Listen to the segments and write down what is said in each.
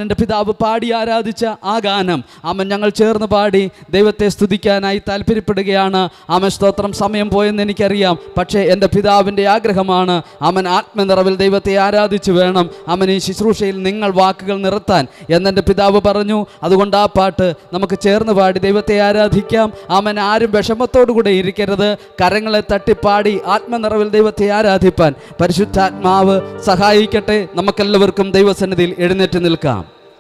എൻ്റെ പിതാവ് പാടി ആരാധിച്ച ആ ഗാനം അമ്മൻ ഞങ്ങൾ ചേർന്ന് പാടി ദൈവത്തെ സ്തുതിക്കാനായി താല്പര്യപ്പെടുകയാണ് അമ്മ സ്തോത്രം സമയം പോയെന്ന് എനിക്കറിയാം പക്ഷേ എൻ്റെ പിതാവിൻ്റെ ആഗ്രഹമാണ് അമ്മൻ ആത്മനിറവിൽ ദൈവത്തെ ആരാധിച്ചു വേണം അമ്മൻ ഈ ശുശ്രൂഷയിൽ നിങ്ങൾ വാക്കുകൾ നിർത്താൻ എന്നെൻ്റെ പിതാവ് പറഞ്ഞു അതുകൊണ്ട് ആ പാട്ട് നമുക്ക് ചേർന്ന് പാടി ദൈവത്തെ ആരാധിക്കാം അമ്മൻ ആരും വിഷമത്തോടു കൂടെ ഇരിക്കരുത് കരങ്ങളെ തട്ടിപ്പാടി ആത്മനിറവിൽ ദൈവത്തെ ആരാധിപ്പാൻ പരിശുദ്ധാത്മാവ് സഹായിക്കട്ടെ നമുക്കെല്ലാവർക്കും ദൈവസന്നിധിയിൽ എഴുന്നേറ്റ് നിൽക്കാം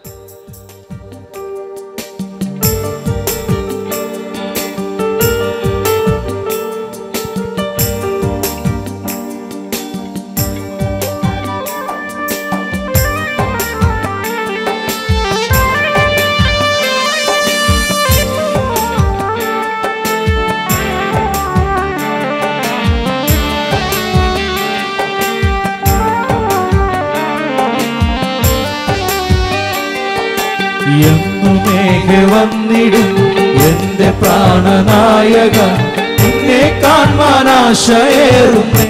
എന്നുമേഘ വന്നിടും എന്റെ പ്രാണനായക നിന്നെ കാണാൻ ആശയേറുന്നേ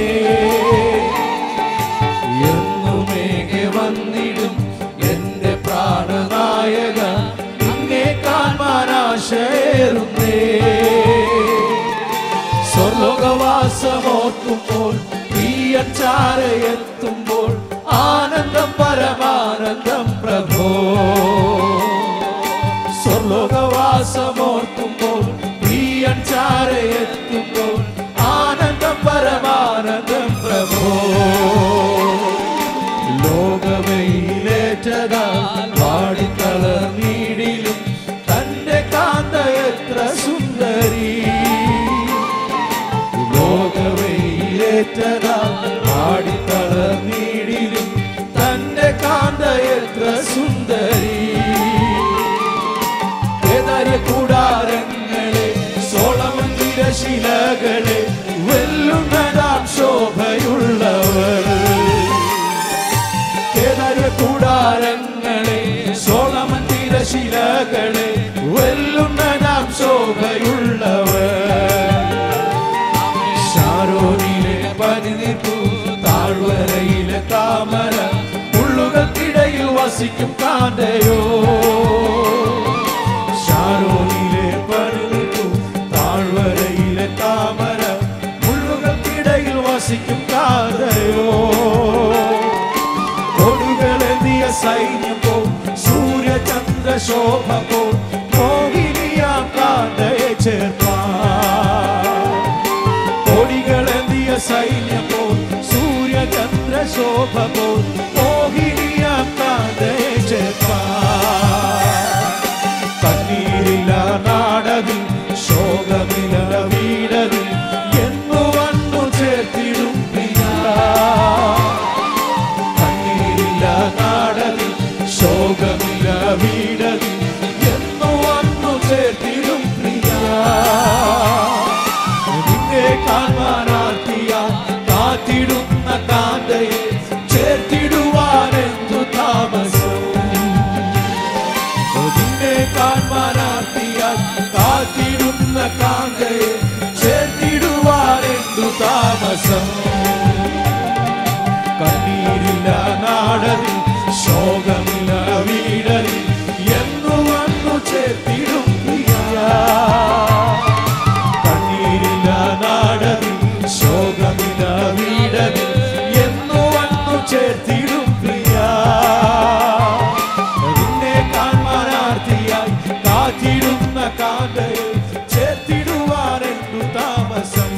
എന്നുമേഘ വന്നിടും എന്റെ പ്രാണനായക നിന്നെ കാണാൻ ആശയേറുന്നേ സ്വർലോകവാസമോർക്കുമ്പോൾ പ്രിയച്ചാരയെത്തുമ്പോൾ ആനന്ദം പരമാനന്ദം പ്രഭോ സ്വർലോകവാസമോർക്കുമ്പോൾ പ്രിയച്ചാരയെത്തുമ്പോൾ ആനന്ദം പരമാനന്ദം പ്രഭോ ലോകവയിലേറ്റതാ പാടിത്തളർന്നീടിലും തന്റെ കാന്ത എത്ര സുന്ദരി ലോകവയിലേറ്റതാ പാടിത്തളർന്നീടിലും തന്റെ കാന്ത എത്ര സുന്ദരി കേദാര്യ കൂടാരങ്ങളെ സോളമന്ദിര ശിലകളെ വെല്ലുന്നതാം ശോഭയുള്ളവർ കേദാര്യ കൂടാരങ്ങളെ സോളമന്ദിര ശിലകളെ വെല്ലുന്നതാം ശോഭയുള്ളവർ ഷാരോനിലെ പനിനിപ്പു താഴ്വരയിലെ താമര ഉള്ളുകൾക്കിടയിൽ വസിക്കും കാന്തയോ ഷാരോനിലെ പനിനിപ്പു താഴ്വരയിലെ താമര ഉള്ളുകൾക്കിടയിൽ വസിക്കും കാന്തയോ കൊടുകളെന്നിയ സൈന്യം പോ സൂര്യചന്ദ്ര ശോഭ പോ മോഹിനിയാം കാന്തയെ ചേർപ്പാൻ കൊടികളെന്തിയ സൈന്യം പോ സൂര്യചന്ദ്ര ശോഭ പോ മോഹിനിയാം കാന്തയെ ചേർപ്പാൻ കണ്ണീരില്ല നാടതിൽ ശോകമില്ല വീടതിൽ എന്നു വന്നു ചേർത്തിടും പ്രിയ കണ്ണീരില്ല നാടതിൽ ശോകമില്ല വീടതിൽ എന്നു വന്നു ചേർത്തിടും പ്രിയ നിന്നെ കാണാനാർത്തിയ കാത്തിടുന്ന കാന്തയെ ചേർത്തിടുവാൻ എന്തു താമസം നിന്നെ കാണാനാർത്തിയാൽ കാത്തിടുന്ന കാന്തയെ ചേർത്തിടുവാൻ എന്തു താമസം കണ്ണീരില്ല നാടതിൽ ശോകമില്ല വീടതിൽ എന്നു വന്നു ചേർത്തിടും പ്രിയ കണ്ണീരില്ല നാടതിൽ ശോകമില്ല വീടതിൽ എന്നു വന്നു ചേർത്തിടും പ്രിയ നിന്നെ കാണാനാർത്തിയായി കാത്തിടുന്ന കാന്തയെ ചേർത്തിടുവാൻ എന്തു താമസം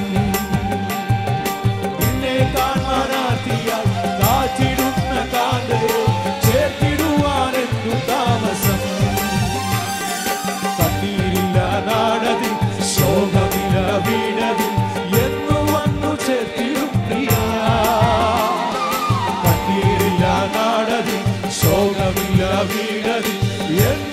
നിന്നെ കാണാനാർത്തിയായി കാത്തിടുന്ന കാന്തയെ ചേർത്തിടുവാൻ എന്തു താമസം കണ്ണീരില്ല നാടതിൽ ശോകമില്ല വീടതിൽ എന്നു വന്നു ചേർത്തിടും പ്രിയ കണ്ണീരില്ല നാടതിൽ ശോകമില്ല വീടതിൽ എന്നു